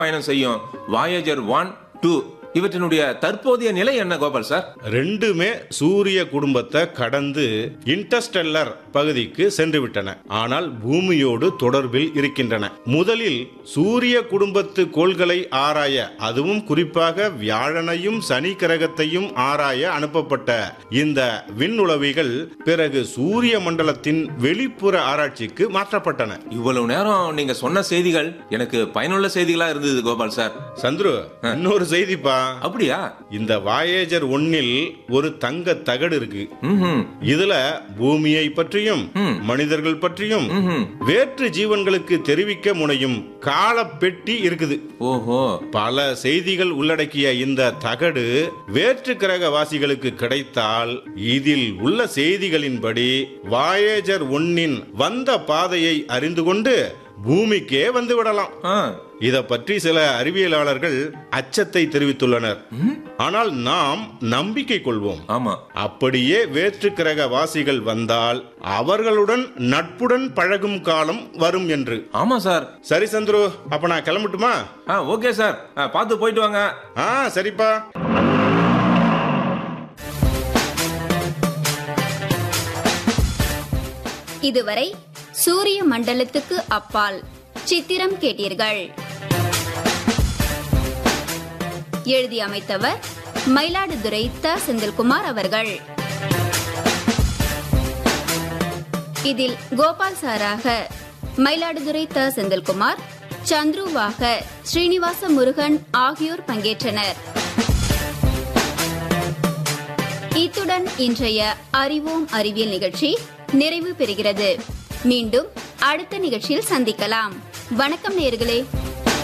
பயணம் செய்யும் Voyager one two இவற்றினுடைய தற்போதைய நிலை என்ன கோபால் சார் ரெண்டுமே சூரிய குடும்பத்தை கடந்து இன்டர்ஸ்டெல்லர் பகுதிக்கு சென்று விட்டன ஆனால் பூமியோடு தொடர்பில் இருக்கின்றன முதலில் சூரிய குடும்பத்து கோள்களை ஆராய அதுவும் குறிப்பாக வியாழனையும் சனி கிரகத்தையும் ஆராய அனுப்பப்பட்ட இந்த விண்ணுளவிகள் பிறகு சூரிய மண்டலத்தின் வெளிப்புற ஆராய்ச்சிக்கு மாற்றப்பட்டன இவ்வளவு நேரம் நீங்க சொன்ன செய்திகள் எனக்கு பயனுள்ள செய்திகளா இருந்தது கோபால் சார் சந்துரு இன்னொரு செய்திப்பா அப்படியா இந்த வாயேஜர் ஒன்னில் ஒரு தங்க தகடு இருக்கு ம்ஹும். இதுல பூமியை பற்றியும் ம். மனிதர்கள் பற்றியும் ம்ஹும். வேற்று ஜீவன்களுக்கு தெரிவிக்க முனையும் கால பெட்டி இருக்குது ஓஹோ பல செய்திகள் உள்ளடக்கிய இந்த தகடு வேற்று கிரக வாசிகளுக்கு கிடைத்தால் இதில் உள்ள செய்திகளின்படி வாயேஜர் ஒன்னின் வந்த பாதையை அறிந்து கொண்டு பூமிக்கே வந்து விடலாம் ஆ. இத பற்றி சில அறிவியலாளர்கள் அச்சத்தை தெரிவித்துள்ளனர் ஆனால் நாம் நம்பிக்கை கொள்வோம் ஆமா அப்படியே வேற்று கிரக வாசிகள் வந்தால் அவர்களுடன் நட்புடன் பழகும் காலம் வரும் என்று ஆமா சார் சரி சந்துரு அப்ப நான் கிளம்பட்டுமா ஆ ஓகே சார் ஆ, பார்த்து போயிட்டு வாங்க ஆ சரிப்பா இதுவரை சூரிய மண்டலத்துக்கு அப்பால் சித்திரம் கேட்டீர்கள் எழுதி அமைத்தவர் மயிலாடுதுறை த செந்தில்குமார் அவர்கள் இதில் கோபால் சாராக மயிலாடுதுறை த செந்தில்குமார் சந்துருவாக ஸ்ரீனிவாச முருகன் ஆகியோர் பங்கேற்றனர் இத்துடன் இன்றைய அறிவோம் அறிவியல் நிகழ்ச்சி நிறைவு பெறுகிறது மீண்டும் அடுத்த நிகழ்ச்சியில் சந்திக்கலாம் வணக்கம் நேர்களே